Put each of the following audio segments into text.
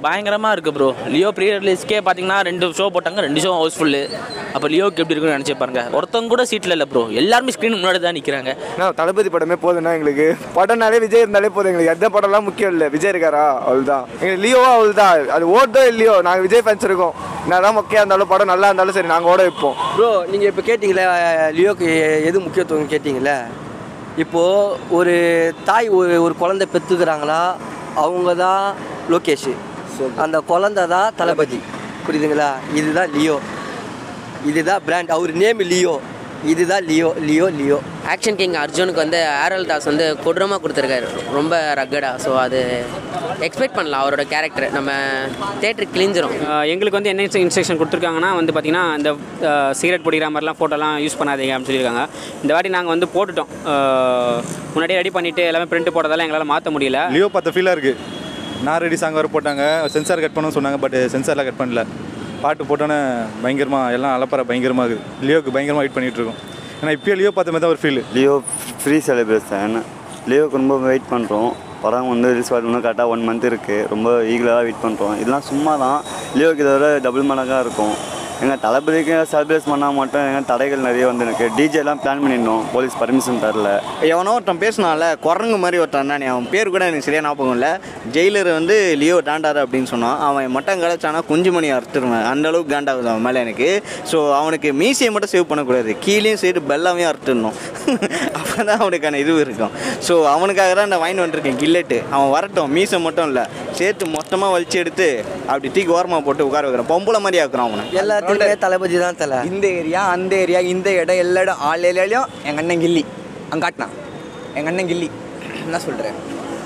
பயங்கரமாக இருக்குது bro Leo pre ரிலீஸ்க்கே பார்த்தீங்கன்னா ரெண்டு ஷோ போட்டாங்க ரெண்டு ஷோ ஹவுஸ்ஃபுல்லு அப்போ லியோக்கு எப்படி இருக்குன்னு நினச்சி பாருங்க ஒருத்தவங்க கூட சீட்டில் இல்லை ப்ரோ எல்லாருமே ஸ்க்ரீன் முன்னாடி தான் நிற்கிறாங்க என்ன தளபதி படமே போதும்னா எங்களுக்கு படம்னாலே விஜய் இருந்தாலே போதும் எங்களுக்கு எந்த படம்லாம் முக்கியம் இல்லை விஜய் இருக்காரா அவ்வளோதான் எங்களுக்கு லியோவா அவ்வளோதான் அது ஓட்டோ இல்லையோ நாங்கள் விஜய் ஃபேன்ஸ் இருக்கோம் என்னதான் மொக்கையாக இருந்தாலும் படம் நல்லா இருந்தாலும் சரி நாங்கள் ஓட வைப்போம் ப்ரோ நீங்கள் இப்போ கேட்டிங்களே லியோக்கு எது முக்கியத்துவம் கேட்டிங்களே இப்போது ஒரு தாய் ஒரு ஒரு குழந்தை பெற்றுக்கிறாங்களா அவங்க தான் லோகேஷ் அந்த குழந்தை தான் தளபதி புரியுதுங்களா இதுதான் லியோ இதுதான் பிராண்ட் அவர் நேம் லியோ இதுதான் Leo Leo Leo action king அர்ஜுனுக்கு வந்து ஆரல் தாஸ் வந்து கொடூரமாக கொடுத்துருக்காரு ரொம்ப ரக்கடா ஸோ அது எக்ஸ்பெக்ட் பண்ணலாம் அவரோட கேரக்டர் நம்ம தேட்டருக்கு கிழிஞ்சிரும் ஆஹ் எங்களுக்கு வந்து என்ன இன்ஸ்ட்ரக்ஷன் கொடுத்துருக்காங்கன்னா வந்து பார்த்திங்கன்னா இந்த சிகரெட் பிடிக்கிற மாதிரிலாம் ஃபோட்டோலாம் யூஸ் பண்ணாதீங்க அப்படின்னு சொல்லியிருக்காங்க இந்த வாட்டி நாங்கள் வந்து போட்டுட்டோம் ஆஹ் முன்னாடியே ரெடி பண்ணிவிட்டு எல்லாமே பிரிண்ட் போட்டதால எங்களால் மாற்ற முடியல லியோ பார்த்த ஃபீலாக இருக்குது நான் ரெடி சாங் வர போட்டாங்க சென்சார் கட் பண்ண சொன்னாங்க பட் சென்சாரில் கட் பண்ணல பாட்டு போட்டோன்னே பயங்கரமாக எல்லாம் அலப்பற பயங்கரமாக இருக்குது லியோக்கு பயங்கரமாக வெயிட் பண்ணிகிட்டு இருக்கோம் ஏன்னா இப்போயே லியோ பார்த்த மாதிரி தான் ஒரு ஃபீல் லியோ ஃப்ரீ செலிப்ரேஷன் லியோக்கு ரொம்ப வெயிட் பண்ணுறோம் படம் வந்து ரிலீஸ் ஆகணும் இன்னும் கரெக்டாக ஒன் மந்த் இருக்குது ரொம்ப ஈகலாக வெயிட் பண்ணுறோம் இதெல்லாம் சும்மா தான் லியோக்கு இதை விட டபுள் மடங்காக இருக்கும் எங்கள் தளபதிக்கு செலிப்ரேட் பண்ணால் மட்டும் எங்கள் தடைகள் நிறைய வந்து எனக்கு டிஜேலாம் பிளான் பண்ணியிருந்தோம் போலீஸ் பர்மிஷன் தரல எவனோ ஒருத்தன் பேசினான்ல குரங்கு மாதிரி ஒருத்தன் தானே அவன் பேர் கூட எனக்கு சரியா ஞாபகம் இல்லை ஜெயிலர் வந்து லியோ டாண்டாரு அப்படின்னு சொன்னான் அவன் மட்டும் கிடச்சானா குஞ்சு மணி அறுத்துருவேன் அந்த அளவுக்கு காண்டாகுது அவன் மேலே எனக்கு ஸோ அவனுக்கு மீசியை மட்டும் சேவ் பண்ணக்கூடாது கீழேயும் சைடு பெல்லாமையும் அறுத்துடணும் அப்போ தான் அவனுக்கான இது இருக்கும் ஸோ அவனுக்காக தான் இந்த வாங்கி வந்துருக்கேன் கில்லெட்டு அவன் வரட்டும் மீசை மட்டும் இல்லை சேர்த்து மொத்தமாக வலிச்சு எடுத்து அப்படி தூக்கி ஓரமாக போட்டு உட்கார வைக்கிறான் பொம்பளை மாதிரி ஆக்குறான் அவனை எல்லாத்துக்குமே தளபதி தான் தலை இந்த ஏரியா அந்த ஏரியா இந்த இடம் எல்லா இடம் ஆள் ஏரியாலையும் எங்கள் அண்ணன் கில்லி அங்கே காட்டினான் எங்கள் அண்ணன் கில்லி என்ன சொல்கிறேன்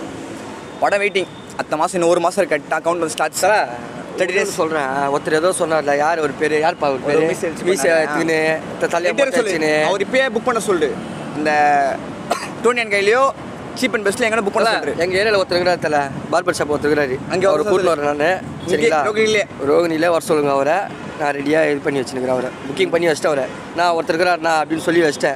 படம் வெயிட்டிங் அடுத்த மாதம் இன்னும் ஒரு மாதம் கட்டா கவுண்ட் வந்து ஸ்டார்ட் சார் தேர்ட்டி டேஸ் சொல்கிறேன் ஒருத்தர் ஏதோ சொன்னார்ல யார் ஒரு பேர் யார் ஒரு பேர் ஒரு miss எடுத்து மீசை பண்ணாரு. எடுத்துக்கின்னு தலையை சொல்லு வச்சுக்கின்னு அவர் இப்பயே புக் பண்ண சொல்லு இந்த டோனியன் கையிலையோ சீப் அண்ட் பெஸ்ட்ல எங்கே புக் பண்ண சொல்றேன் எங்க ஏரியால ஒருத்தர் இருக்கிறாரு தல பார்பர் ஷாப் ஒருத்தர் இருக்கிறாரு அங்கே அங்கே அவர் ஒரு கூட்டில் வரேன் நான் சரிங்களா ரோகிணிலே ரோகிணிலே வர சொல்லுங்க அவரை நான் ரெடியாக இது பண்ணி வச்சுருக்கிறேன் அவரை புக்கிங் பண்ணி வச்சிட்டேன் அவரை நான் ஒருத்தர் இருக்கிறார் நான் அப்படின்னு சொல்லி வச்சிட்டேன்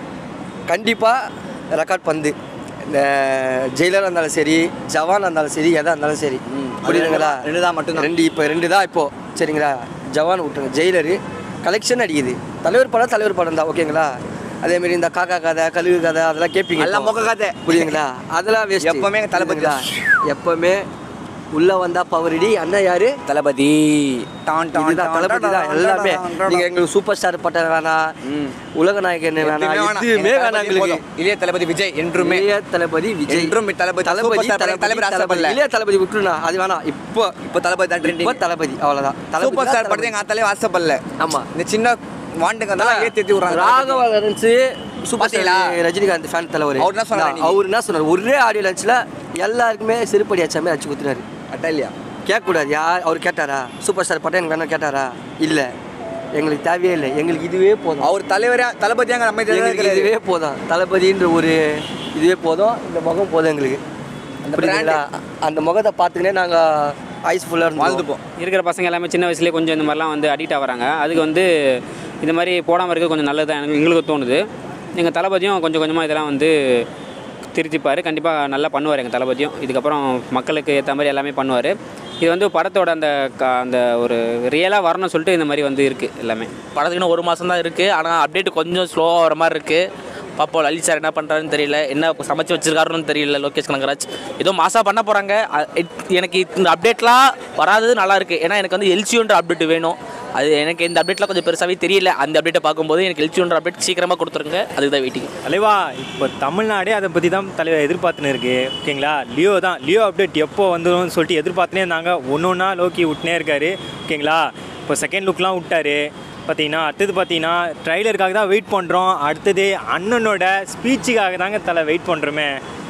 கண்டிப்பாக ரெக்கார்ட் பந்து இந்த ஜெயிலராக இருந்தாலும் சரி ஜவானாக இருந்தாலும் சரி எதாக இருந்தாலும் சரி புரியுதுங்களா ரெண்டு தான் மட்டும்தான். ரெண்டு இப்போ ரெண்டு தான் இப்போ சரிங்களா ஜவான் விட்டுருங்க ஜெயிலரு கலெக்ஷன் அடிக்குது தலைவர் படம் தலைவர் படம் தான் ஓகேங்களா அதே மாதிரி இந்த காக்கா கதை கழுகு கதை அதெல்லாம் கேட்பீங்க எல்லாம் மொக்க கதை. புரியுதுங்களா அதெல்லாம் வேஸ்ட் எப்பவுமே எங்க தளபதி தான். எப்பவுமே உள்ள வந்தா பவரடி அண்ணன் யாரு தளபதி டான் டான் இதுதான் தளபதி தான் எல்லாமே நீங்க எங்களுக்கு சூப்பர் ஸ்டார் பட்டம் வேணாம் உலக நாயகன் வேணாம் எதுவுமே வேணாம் எங்களுக்கு இளைய தளபதி விஜய் என்றுமே இளைய தளபதி விஜய் என்றும் தளபதி தளபதி சூப்பர் ஸ்டார் தளபதி தலைவர் தளபதி ஆசைப்படல இளைய தளபதி விட்டுருண்ணா அது வேணாம் இப்போ இப்போ தளபதி தான் இப்போ ட்ரெண்டிங் தளபதி அவ்வளவுதான் தளபதி சூப்பர் தான் ஸ்டார் படத்தை தளபதி. எங்க ஆத்தாலே ஆசைப்படல ஆமா இந்த சின்ன வாண்டுங்க தான் ஏத்தி ஏத்தி விடுறாங்க ராகவ லாரன்ஸ் சூப்பர் பாத்தீங்களா? ஸ்டார் ரஜினிகாந்த் ஃபேன் தலைவர் அவர் என்ன சொன்னாரு இன்னைக்கு? அவர் என்ன சொன்னார் ஒரே ஆடியோ லஞ்சில் எல்லாருக்குமே செருப்படி அச்சாமே அடிச்சு குத்துறாரு அட்டா இல்லையா கேட்கக்கூடாது யார் அவர் கேட்டாரா சூப்பர் ஸ்டார் பட்டம் எனக்கு வேணும் கேட்டாரா இல்லை எங்களுக்கு தேவையே இல்லை எங்களுக்கு இதுவே போதும் அவர் தலைவரா தளபதியாங்க நம்ம எங்களுக்கு இதுவே போதும் தளபதின்ற ஒரு இதுவே போதும் இந்த முகம் போதும் எங்களுக்கு அந்த புரியுதுங்களா அந்த முகத்தை பார்த்துக்கினே நாங்கள் ஐஸ் ஃபுல்லாக வாழ்ந்துப்போம் இருக்கிற பசங்க எல்லாமே சின்ன வயசுலேயே கொஞ்சம் இந்த மாதிரிலாம் வந்து அடிக்ட் ஆகுறாங்க அதுக்கு வந்து இந்த மாதிரி போடாமல் இருக்க கொஞ்சம் நல்லது தான் எனக்கு எங்களுக்கு தோணுது எங்கள் தளபதியும் கொஞ்சம் கொஞ்சமாக இதெல்லாம் வந்து திருத்திப்பார் கண்டிப்பாக நல்லா பண்ணுவார் எங்கள் தளபதியும் இதுக்கப்புறம் மக்களுக்கு ஏற்ற மாதிரி எல்லாமே பண்ணுவார் இது வந்து படத்தோட அந்த க- அந்த ஒரு ரியலாக வரணும்னு சொல்லிட்டு இந்த மாதிரி வந்து இருக்குது எல்லாமே படத்துக்கு இன்னும் ஒரு மாதம் தான் இருக்குது ஆனால் அப்டேட் கொஞ்சம் ஸ்லோவாக வர மாதிரி இருக்குது பாப்போம் லலித் சார் என்ன பண்ணுறாருன்னு தெரியல என்ன சமைச்சு வச்சிருக்காருன்னு தெரியல லோகேஷ் கனகராஜ் ஏதோ மாசாக பண்ண போகிறாங்க எனக்கு இந்த அப்டேட்லாம் வராதது நல்லா இருக்குது ஏன்னா எனக்கு வந்து எல்சியோன்ற அப்டேட் வேணும் அது எனக்கு இந்த அப்டேட்லாம் கொஞ்சம் பெருசாகவே தெரியல அந்த அப்டேட்டை பார்க்கும்போது எனக்கு எல்சியோன்ற அப்டேட் சீக்கிரமாக கொடுத்துருங்க அதுக்கு தான் வெயிட்டிங் தலைவா இப்போ தமிழ்நாடே அதை பற்றி தான் தலைவர் எதிர்பார்த்துன்னு இருக்கு ஓகேங்களா லியோ தான் லியோ அப்டேட் எப்போ வந்துடும் சொல்லிட்டு எதிர்பார்த்துனே இருந்தாங்க ஒன்று ஒன்றா லோக்கி விட்டுனே இருக்காரு ஓகேங்களா இப்போ செகண்ட் லுக்லாம் விட்டாரு பார்த்தீங்கன்னா அடுத்தது பார்த்தீங்கன்னா ட்ரைலருக்காக தான் வெயிட் பண்ணுறோம் அடுத்தது அண்ணனோட ஸ்பீச்சுக்காக தாங்க தலை வெயிட் பண்ணுறோமே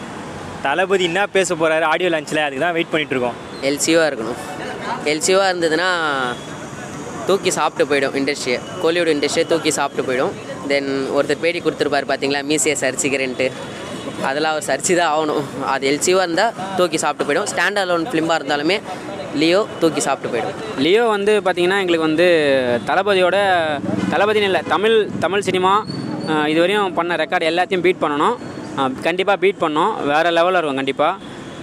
தளபதி என்ன பேச போகிறாரு ஆடியோ லான்ச்சில் அதுக்கு தான் வெயிட் பண்ணிட்டு இருக்கோம் எல்சியோவாக இருக்கணும் எல்சியோவாக இருந்ததுன்னா தூக்கி சாப்பிட்டு போயிடும் இண்டஸ்ட்ரியை கோலிவுட் இண்டஸ்ட்ரியை தூக்கி சாப்பிட்டு போயிடும் தென் ஒருத்தர் பேட்டி கொடுத்துருப்பாரு பார்த்தீங்களா மீசியை சரிச்சிக்கிறேன்ட்டு அதெல்லாம் அவர் சரிச்சு தான் ஆகணும் அது எல்சியோவாக இருந்தால் தூக்கி சாப்பிட்டு போயிடும் ஸ்டாண்ட் அலோன் ஃபிலிமாக இருந்தாலுமே லியோ தூக்கி சாப்பிட்டு போயிடும் லியோ வந்து பார்த்திங்கன்னா எங்களுக்கு வந்து தளபதியோட தளபதினு இல்லை தமிழ் தமிழ் சினிமா இதுவரையும் பண்ண ரெக்கார்டு எல்லாத்தையும் பீட் பண்ணணும் கண்டிப்பாக பீட் பண்ணோம் வேறு லெவலில் இருக்கும் கண்டிப்பாக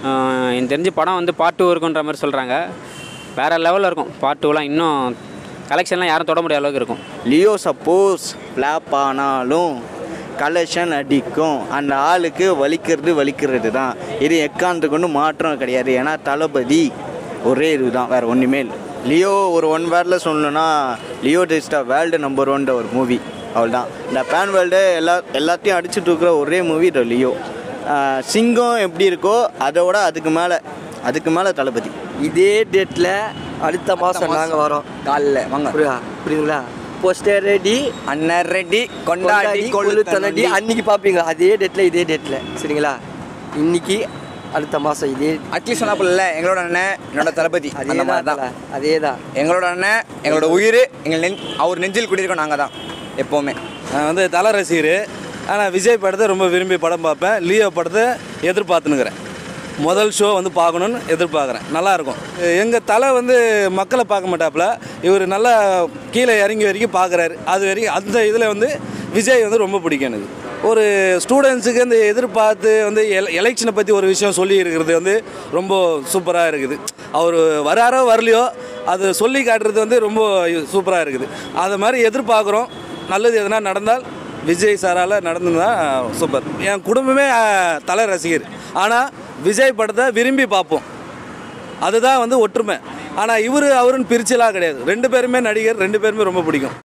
ஆஹ் எனக்கு தெரிஞ்சு படம் வந்து பார்ட் டூ இருக்குன்ற மாதிரி சொல்கிறாங்க வேறு லெவலில் இருக்கும் பார்ட் டூலாம் இன்னும் கலெக்ஷன்லாம் யாரும் தொட முடியாத அளவுக்கு இருக்கும் லியோ சப்போஸ் ஃப்ளாப் ஆனாலும் கலெக்ஷன் அடிக்கும் அந்த ஆளுக்கு வலிக்கிறது வலிக்கிறது தான் இது எக்காந்து கொண்டு மாற்றம் கிடையாது ஏன்னா தளபதி ஒரே இதுதான் வேறு ஒன்றுமே இல்லை லியோ ஒரு ஒன் வேர்டில் சொல்லணும்னா லியோ டெஸ்டா வேர்ல்டு நம்பர் ஒன்ற ஒரு மூவி அவ்வளோதான் இந்த பேன் வேர்ல்டு எல்லா எல்லாத்தையும் அடிச்சுட்டு இருக்கிற ஒரே மூவி இது லியோ ஆஹ் சிங்கம் எப்படி இருக்கோ அதோட அதுக்கு மேலே அதுக்கு மேலே தளபதி இதே டேட்டில் அடுத்த மாதம் நாங்கள் வரோம் காலைல வாங்க புரியுதா புரியுதுங்களா போஸ்டர் ரெடி அண்ணன் ரெடி கொண்டாடி கொள்ளு தனடி கொள்ளு அன்னைக்கு பார்ப்பீங்க அதே டேட்டில் இதே டேட்டில் சரிங்களா இன்னைக்கு அடுத்த மாதம் இதே அட்லீஸ்ட் சொன்னா போல எங்களோட அண்ணன் என்னோட தளபதி அதே அந்த மாதிரி தான் தான் அதே தான் எங்களோட அண்ணன் எங்களோட உயிர் எங்கள் நெஞ் அவர் நெஞ்சில் குடியிருக்கோம் நாங்கள் தான் எப்போவுமே நான் வந்து தல ரசிகர் ஆனால் விஜய் படத்தை ரொம்ப விரும்பி படம் பார்ப்பேன் லியோ படத்தை எதிர்பார்த்துனுக்கிறேன் முதல் ஷோ வந்து பார்க்கணுன்னு எதிர்பார்க்குறேன் நல்லாயிருக்கும் எங்கள் தலை வந்து மக்களை பார்க்க மாட்டாப்புல இவர் நல்லா கீழே இறங்கி வரைக்கும் பார்க்குறாரு அது வரைக்கும் அந்த இதில் வந்து விஜய் வந்து ரொம்ப பிடிக்கும் எனக்கு ஒரு ஸ்டூடெண்ட்ஸுக்கு இந்த எதிர்பார்த்து வந்து எல எலெக்ஷனை பற்றி ஒரு விஷயம் சொல்லி இருக்கிறது வந்து ரொம்ப சூப்பராக இருக்குது அவர் வராரோ வரலையோ அது சொல்லி காட்டுறது வந்து ரொம்ப சூப்பராக இருக்குது அதை மாதிரி எதிர்பார்க்குறோம் நல்லது எதனா நடந்தால் விஜய் சாரால் நடந்ததுன்னா சூப்பர் என் குடும்பமே அஹ், தலை ரசிகர் ஆனால் விஜய் படத்தை விரும்பி பார்ப்போம் அதுதான் வந்து ஒற்றுமை ஆனால் இவர் அவருன்னு பிரிச்சலாம் கிடையாது ரெண்டு பேருமே நடிகர் ரெண்டு பேருமே ரொம்ப பிடிக்கும்